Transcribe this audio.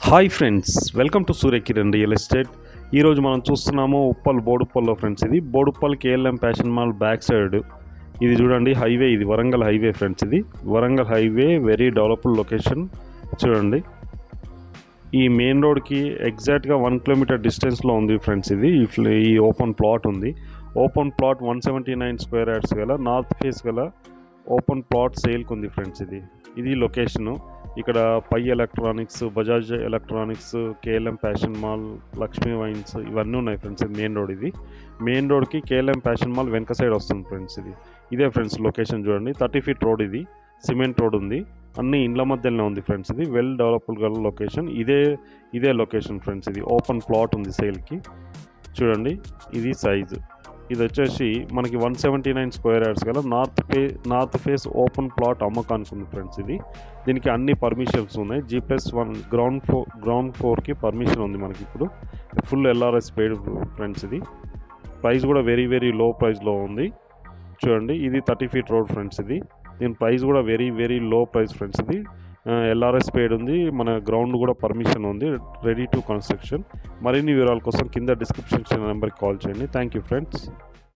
hi friends welcome to Suryakiran real estate ఈరోజు మనం చూస్తున్నాము ఉప్పల్ బోడుప్పల్లో ఫ్రెండ్స్ ఇది Boduppal KLM fashion mall back side ఇది చూడండి హైవే ఇది వరంగల్ హైవే ఫ్రెండ్స్ ఇది Warangal highway very developed location చూడండి ఈ మెయిన్ రోడ్కి ఎగ్జాక్ట్గా వన్ కిలోమీటర్ డిస్టెన్స్లో ఉంది ఫ్రెండ్స్ ఇది ఈ ఫ్ల- ఈ ఓపెన్ ప్లాట్ ఉంది open plot one seventy nine square yards గల నార్త్ ఫేస్ గల ఓపెన్ ప్లాట్ సేల్కి ఉంది ఫ్రెండ్స్ ఇది ఇది లొకేషను ఇక్కడ పై electronics Bajaj electronics KLM fashion mall Lakshmi wines ఇవన్నీ ఉన్నాయి ఫ్రెండ్స్ ఇది మెయిన్ రోడ్ ఇది మెయిన్ రోడ్కి కేఎల్ఎం ఫ్యాషన్ మాల్ వెనక సైడ్ వస్తుంది ఫ్రెండ్స్ ఇది ఇదే ఫ్రెండ్స్ లొకేషన్ చూడండి థర్టీ ఫీట్ రోడ్ ఇది సిమెంట్ రోడ్ ఉంది అన్ని ఇండ్ల మధ్యలోనే ఉంది ఫ్రెండ్స్ ఇది వెల్ డెవలప్డ్ గల లొకేషన్ ఇదే ఇదే లొకేషన్ ఫ్రెండ్స్ ఇది ఓపెన్ ప్లాట్ ఉంది సేల్కి చూడండి ఇది సైజు ఇది వచ్చేసి మనకి one seventy nine square yards గల నార్త్ ఫే నార్త్ ఫేస్ ఓపెన్ ప్లాట్ అమ్మకానికి ఉంది ఫ్రెండ్స్ ఇది దీనికి అన్ని పర్మిషన్స్ ఉన్నాయి G plus one ground floor ground ఫ్లోర్కి పర్మిషన్ ఉంది మనకి ఇప్పుడు ఫుల్ ఎల్ఆర్ఎస్ పేడ్ ఫ్రెండ్స్ ఇది ప్రైస్ కూడా వెరీ వెరీ లో ప్రైస్లో ఉంది చూడండి ఇది థర్టీ ఫీట్ రోడ్ ఫ్రెండ్స్ ఇది దీని ప్రైస్ కూడా very very low price friends ఇది ఎల్ఆర్ఎస్ పేడ్ ఉంది మన గ్రౌండ్ కూడా పర్మిషన్ ఉంది రెడీ టు కన్స్ట్రక్షన్ మరిన్ని వివరాల కోసం కింద డిస్క్రిప్షన్ నెంబర్కి కాల్ చేయండి థ్యాంక్ యూ ఫ్రెండ్స్